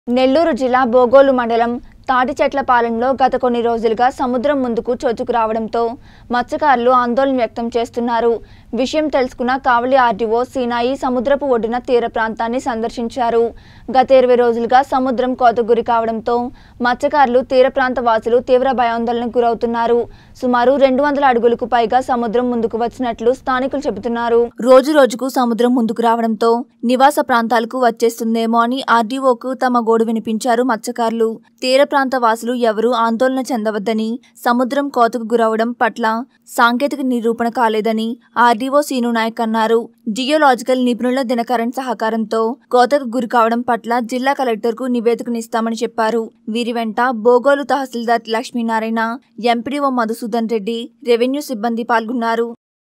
నెల్లూరు జిల్లా బోగోలు మండలం తాటిచెట్లపాలెంలో గత కొన్ని రోజులుగా సముద్రం ముందుకు చొచ్చుకు రావడంతో మత్స్యకారులు ఆందోళన వ్యక్తం చేస్తున్నారు విషయం తెలుసుకున్న కావలి ఆర్డీఓ సీనాయి సముద్రపు ఒడ్డున తీర ప్రాంతాన్ని సందర్శించారు గత ఇరవై రోజులుగా సముద్రం కోతకు గురి కావడంతో మత్స్యకారులు తీర ప్రాంత వాసులు తీవ్ర భయాందోళనకు గురవుతున్నారు సుమారు రెండు వందల అడుగులకు పైగా సముద్రం ముందుకు వచ్చినట్లు స్థానికులు చెబుతున్నారు రోజు రోజుకు సముద్రం ముందుకు రావడంతో నివాస ప్రాంతాలకు వచ్చేస్తుందేమో అని ఆర్డీఓకు తమ గోడు వినిపించారు మత్స్యకారులు తీర ప్రాంత వాసులు ఎవరూ ఆందోళన చెందవద్దని సముద్రం కోతకు గురవడం పట్ల సాంకేతిక నిరూపణ కాలేదని ఆర్డీఓ సీను నాయక్ అన్నారు జియోలాజికల్ నిపుణుల దినకరణ్ సహకారంతో కోతకు గురి కావడం పట్ల జిల్లా కలెక్టర్కు నివేదికనిస్తామని చెప్పారు వీరి వెంట బోగోలు తహసీల్దార్ లక్ష్మీనారాయణ ఎంపీడీఓ మధుసూదన్ రెడ్డి రెవెన్యూ సిబ్బంది పాల్గొన్నారు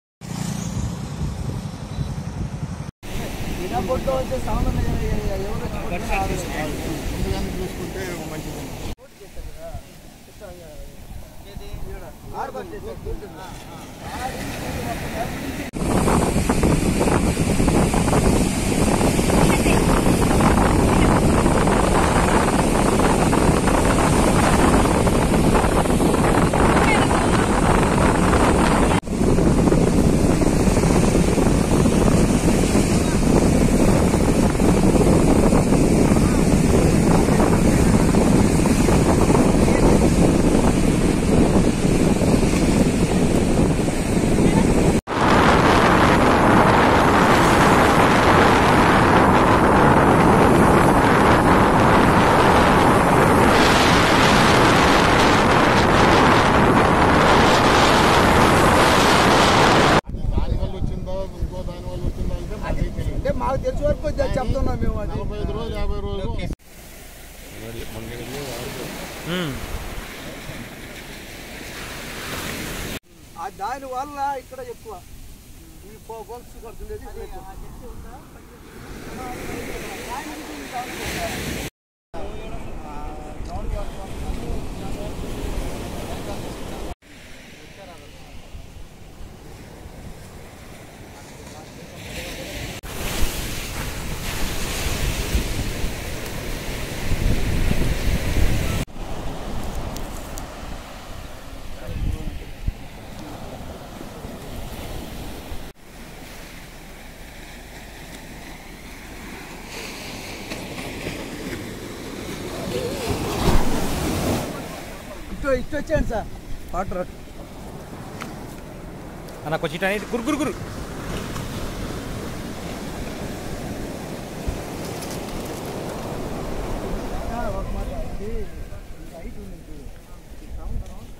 ముందుగానే చూసుకుంటే మంచిది దాని వల్ల వచ్చిందో ఇంకో దాని వల్ల వచ్చిందో అంటే మాకు తెలియదు అంటే మాకు తెలిసి వరకు ఇది చెప్తున్నాం మేము అది నలభై ఐదు రోజులు యాభై రోజులు ఆ దాని వల్ల ఇక్కడ ఎక్కువ ఈ గొలుసు కడుతుండేది ఇక్కడ ఎక్కువ. ఇటు ఇటు వచ్చేయండి సార్ వాటర్ అన్న కొంచెం ఇటు అనేది గురు గురు గురు ఒక మాట ఇది